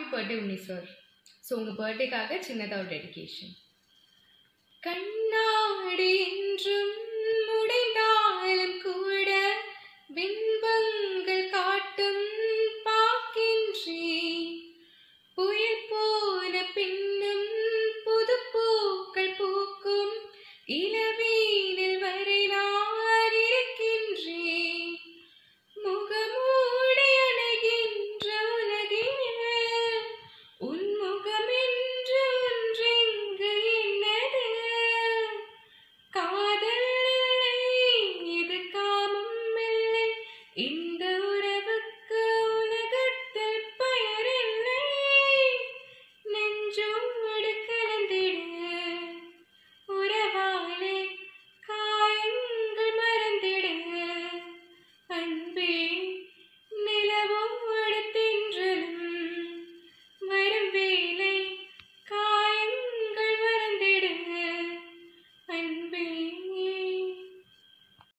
birthday உன்னி sir so உங்கள் பர்த்டேக்காக சின்னதாக ஒரு டெடிகேஷன் கண்ணாடி என்றும் உடைந்தாலும் கூட பிம்பங்கள் காட்டும் பார்க்கின்றேன் புயல் போன பின்னும் புது பூக்கள் பூக்கும் இளவீனில் வரை நான் இருக்கின்றேன் முகமூடி அணைகின்ற உலகில் உன் முகமென்று ஒன்றெங்கு என்னது காதல் இல்லை இது காமம் இல்லை இந்த உறவுக்கு உலகத்தில் பெயரில்லை நெஞ்சோடு கலந்திடு உறவாலே காயங்கள் மறந்திடு அன்பே நிலவோடு தென்றலும் வரும் வேலை காயங்கள் மறந்திடு அன்பே